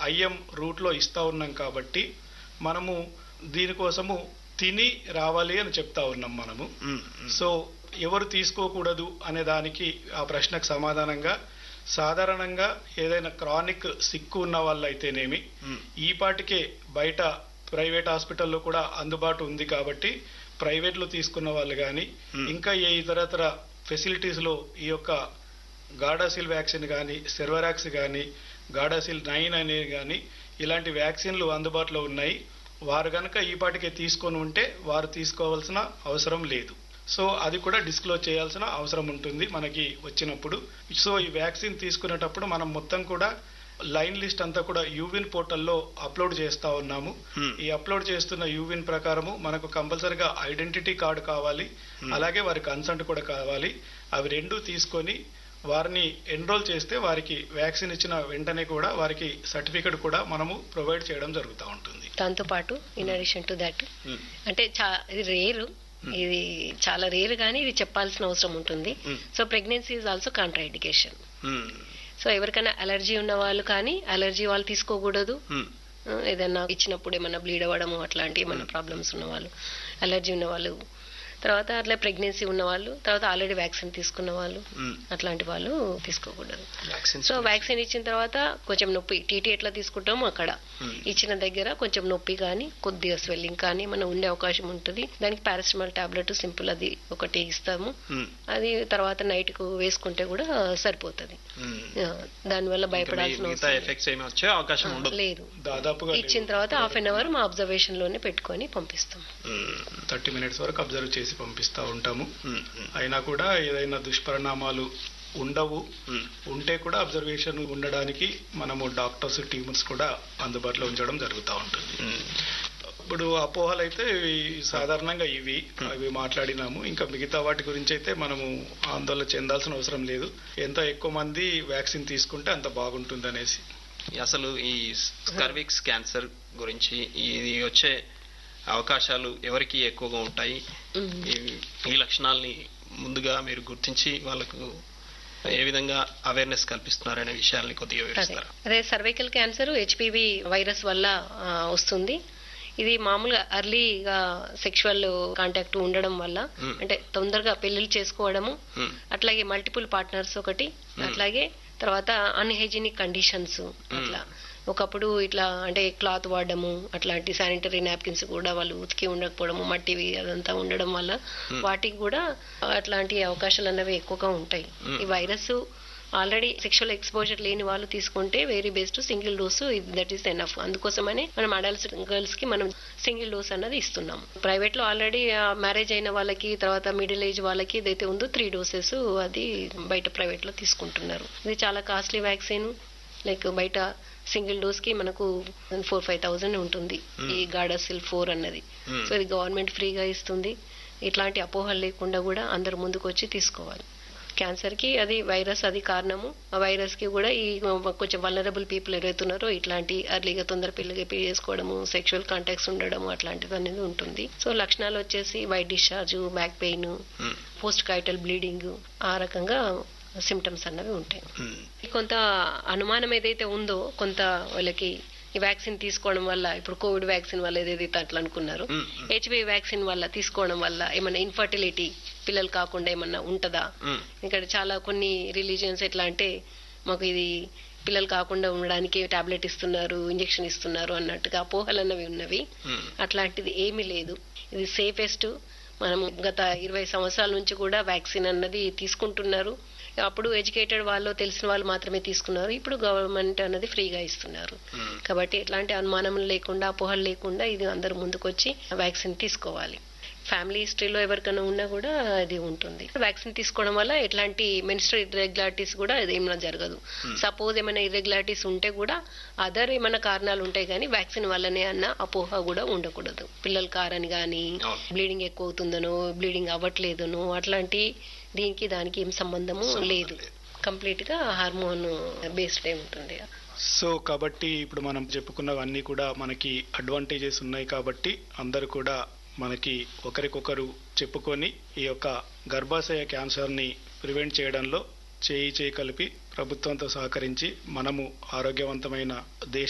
IIM రూట్లో ఇస్తా ఉన్నాం కాబట్టి మనము దీనికోసము తిని రావాలి అని చెప్తా ఉన్నాం మనము మ్మ్. మ్మ్. సో ఎవరు తీసుకోకూడదు అనే దానికి ఆ ప్రశ్నకు సమాధానంగా సాధారణంగా ఏదైనా క్రానిక్ సిక్కు ఉన్న వాళ్ళైతేనేమి మ్మ్. ఈ పాటికే బయట ప్రైవేట్ హాస్పిటల్లో కూడా అందుబాటు ఉంది కాబట్టి ప్రైవేట్లో తీసుకున్న వాళ్ళు కానీ Hmm. ఇంకా ఏ ఇతరతర ఫెసిలిటీస్లో ఈ యొక్క గాడాసిల్ వ్యాక్సిన్ కానీ సెర్వరాక్స్ కానీ గాడాసిల్ నైన్ అనేది కానీ ఇలాంటి వ్యాక్సిన్లు అందుబాటులో ఉన్నాయి వారు గనక ఈ పాటికే తీసుకొని ఉంటే వారు తీసుకోవాల్సిన అవసరం లేదు సో అది కూడా డిస్క్లోజ్ చేయాల్సిన అవసరం ఉంటుంది మనకి వచ్చినప్పుడు సో ఈ వ్యాక్సిన్ తీసుకునేటప్పుడు మనం మొత్తం కూడా లైన్ లిస్ట్ అంతా కూడా యూవిన్ పోర్టల్లో అప్లోడ్ చేస్తా ఉన్నాము Hmm. ఈ అప్లోడ్ చేస్తున్న యూవిన్ ప్రకారము మనకు కంపల్సరిగా ఐడెంటిటీ కార్డు కావాలి అలాగే వారి కన్సంట్ కూడా కావాలి అవి రెండు తీసుకొని వారిని ఎన్రోల్ చేస్తే వారికి వ్యాక్సిన్ ఇచ్చిన వెంటనే కూడా వారికి సర్టిఫికెట్ కూడా మనము ప్రొవైడ్ చేయడం జరుగుతూ ఉంటుంది దాంతో పాటు in addition to that hmm. అంటే చా ఇది రేరు ఇది చాలా రేరు కానీ ఇది చెప్పాల్సిన అవసరం ఉంటుంది Hmm. So pregnancy is also contraindication hmm. So ఎవరికైనా అలర్జీ ఉన్న వాళ్ళు కానీ అలర్జీ వాళ్ళు తీసుకోకూడదు మ్మ్. ఆ, ఏదైనా ఇచ్చినప్పుడు ఏమైనా బ్లీడ్ అవ్వడము అట్లాంటి ఏమైనా ప్రాబ్లమ్స్ ఉన్న వాళ్ళు అలర్జీ ఉన్న వాళ్ళు తర్వాత అట్లా ప్రెగ్నెన్సీ ఉన్న వాళ్ళు తర్వాత ఆల్రెడీ వ్యాక్సిన్ తీసుకున్న వాళ్ళు మ్మ్. అట్లాంటి వాళ్ళు తీసుకోకూడదు వ్యాక్సిన్స్ సో వ్యాక్సిన్ ఇచ్చిన తర్వాత కొంచెం నొప్పి టీటీ ఎట్లా తీసుకుంటామో అక్కడ Hmm. ఇచ్చిన దగ్గర కొంచెం నొప్పి కానీ కొద్దిగా స్వెల్లింగ్ కానీ మనం ఉండే అవకాశం ఉంటుంది దానికి పారాసిటమాల్ టాబ్లెట్ సింపుల్ అది ఒకటి ఇస్తాము మ్మ్. అది తర్వాత నైట్ కు వేసుకుంటే కూడా సరిపోతుంది మ్మ్. ఆ, దానివల్ల ఇంకా భయపడాల్సిన మిగతా అవసరం ఎఫెక్ట్స్ ఏమి వచ్చే అవకాశం లేదు. ఉండదు లేదు దాదాపుగా ఇచ్చిన తర్వాత హాఫ్ అన్ అవర్ మా అబ్జర్వేషన్ లోనే పెట్టుకొని పంపిస్తాం మ్మ్. థర్టీ మినిట్స్ వరకు అబ్జర్వ్ చేసి పంపిస్తూ ఉంటాము మ్మ్. మ్మ్. అయినా కూడా ఏదైనా దుష్పరిణామాలు ఉండవు మ్మ్. ఉంటే కూడా అబ్జర్వేషన్ ఉండడానికి మనము డాక్టర్స్ టీమ్స్ కూడా అందుబాటులో ఉంచడం జరుగుతూ ఉంటుంది మ్మ్. ఇప్పుడు అపోహలు అయితే ఇవి సాధారణంగా ఇవి అవి మాట్లాడినాము ఇంకా మిగతా వాటి గురించి అయితే మనము ఆందోళన చెందాల్సిన అవసరం లేదు ఎంత ఎక్కువ మంది వ్యాక్సిన్ తీసుకుంటే అంత బాగుంటుంది అనేసి అసలు ఈ స్కర్విక్స్ క్యాన్సర్ గురించి ఇది వచ్చే అవకాశాలు ఎవరికి ఎక్కువగా ఉంటాయి ఈ- ఈ లక్షణాలని ముందుగా మీరు గుర్తించి వాళ్ళకు ఏ విధంగా అవేర్నెస్ కల్పిస్తున్నారనే విషయాల్ని కొద్దిగా అదే వివరిస్తారా అదే సర్వైకల్ క్యాన్సర్ హెచ్పివి వైరస్ వల్ల ఆ, వస్తుంది ఇది మామూలుగా అర్లీగా సెక్షువల్ కాంటాక్ట్ ఉండడం వల్ల Hmm. అంటే తొందరగా పెళ్లిళ్ళు చేసుకోవడము మ్మ్. అట్లాగే మల్టిపుల్ పార్ట్నర్స్ ఒకటి అట్లాగే తర్వాత అన్హైజీనిక్ కండిషన్స్ అట్లా ఒకప్పుడు ఇట్లా అంటే క్లాత్ వాడడము అట్లాంటి శానిటరీ నాప్కిన్స్ కూడా వాళ్ళు ఉతికి ఉండకపోవడము మట్టివి అదంతా ఉండడం వల్ల వాటికి కూడా అట్లాంటి అవకాశాలు అన్నవి ఎక్కువగా ఉంటాయి ఈ వైరస్ ఆల్రెడీ సెక్షువల్ ఎక్స్పోజర్ లేని వాళ్ళు తీసుకుంటే very best single dose that is enough అందుకోసమనే మనం అడల్ట్స్ గర్ల్స్ కి మనం సింగిల్ డోస్ అన్నది ఇస్తున్నాం ప్రైవేట్ లో ఆల్రెడీ మ్యారేజ్ అయిన వాళ్ళకి తర్వాత మిడిల్ ఏజ్ వాళ్ళకి ఏదైతే ఉందో త్రీ డోసెస్ అది బయట ప్రైవేట్ లో తీసుకుంటున్నారు ఇది చాలా కాస్ట్లీ వ్యాక్సిన్ లైక్ బయట సింగిల్ డోస్ కి మనకు ఫోర్ ఫైవ్ థౌసండ్ ఉంటుంది ఈ గాడాసిల్ ఫోర్ అన్నది Hmm. సో ఇది గవర్నమెంట్ ఫ్రీగా ఇస్తుంది ఇట్లాంటి అపోహలు లేకుండా కూడా అందరు ముందుకు వచ్చి తీసుకోవాలి క్యాన్సర్ కి అది వైరస్ అది కారణము ఆ వైరస్ కి కూడా ఈ కొంచెం వలరబుల్ పీపుల్ ఎవరైతున్నారో ఇట్లాంటి అర్లీగా తొందర పెళ్లిగా పెళ్లి చేసుకోవడము సెక్షువల్ కాంటాక్ట్స్ ఉండడము అట్లాంటిది అనేది ఉంటుంది సో లక్షణాలు వచ్చేసి white discharge back pain hmm. Post coital bleeding ఆ రకంగా సిమ్టమ్స్ అన్నవి ఉంటాయి మ్మ్. కొంత అనుమానం ఏదైతే ఉందో కొంత వాళ్ళకి ఈ వ్యాక్సిన్ తీసుకోవడం వల్ల ఇప్పుడు కోవిడ్ వ్యాక్సిన్ వల్ల ఏదైతే అట్లా అనుకున్నారు మ్మ్. హెచ్పివి వ్యాక్సిన్ వల్ల తీసుకోవడం వల్ల ఏమైనా ఇన్ఫర్టిలిటీ పిల్లలు కాకుండా ఏమన్నా ఉంటుందా మ్మ్. ఇక్కడ చాలా కొన్ని రిలీజియన్స్ ఎట్లా అంటే మాకు ఇది పిల్లలు కాకుండా ఉండడానికి టాబ్లెట్ ఇస్తున్నారు ఇంజెక్షన్ ఇస్తున్నారు అన్నట్టుగా అపోహలు అన్నవి ఉన్నవి మ్మ్. అట్లాంటిది ఏమీ లేదు ఇది సేఫెస్ట్ మనం గత ఇరవై సంవత్సరాల నుంచి కూడా వ్యాక్సిన్ అన్నది తీసుకుంటున్నారు అప్పుడు ఎడ్యుకేటెడ్ వాళ్ళు తెలిసిన వాళ్ళు మాత్రమే తీసుకున్నారు ఇప్పుడు గవర్నమెంట్ అన్నది ఫ్రీగా ఇస్తున్నారు మ్మ్. కాబట్టి ఎట్లాంటి అనుమానం లేకుండా అపోహలు లేకుండా ఇది అందరూ ముందుకొచ్చి వ్యాక్సిన్ తీసుకోవాలి ఫ్యామిలీ హిస్టరీలో ఎవరికైనా ఉన్నా కూడా అది ఉంటుంది వ్యాక్సిన్ తీసుకోవడం వల్ల ఎట్లాంటి మెన్స్ట్రల్ ఇర్రెగ్యులారిటీస్ కూడా ఏమైనా జరగదు సపోజ్ ఏమైనా ఇర్రెగ్యులారిటీస్ ఉంటే కూడా అదర్ ఏమైనా కారణాలు ఉంటాయి కానీ వ్యాక్సిన్ వల్లనే అన్న అపోహ కూడా ఉండకూడదు పిల్లలు కారని కానీ అవును. బ్లీడింగ్ ఎక్కువ అవుతుందనో బ్లీడింగ్ అవ్వట్లేదనో అట్లాంటి దీనికి దానికి ఏం సంబంధము లేదు కంప్లీట్ గా హార్మోన్ బేస్డ్ ఉంటుంది సో కాబట్టి ఇప్పుడు మనం చెప్పుకున్నవన్నీ కూడా మనకి అడ్వాంటేజెస్ ఉన్నాయి కాబట్టి అందరూ కూడా మనకి ఒకరికొకరు చెప్పుకొని ఈ యొక్క గర్భాశయ క్యాన్సర్ని ప్రివెంట్ చేయడంలో చేయి చేయి కలిపి ప్రభుత్వంతో సహకరించి మనము ఆరోగ్యవంతమైన దేశ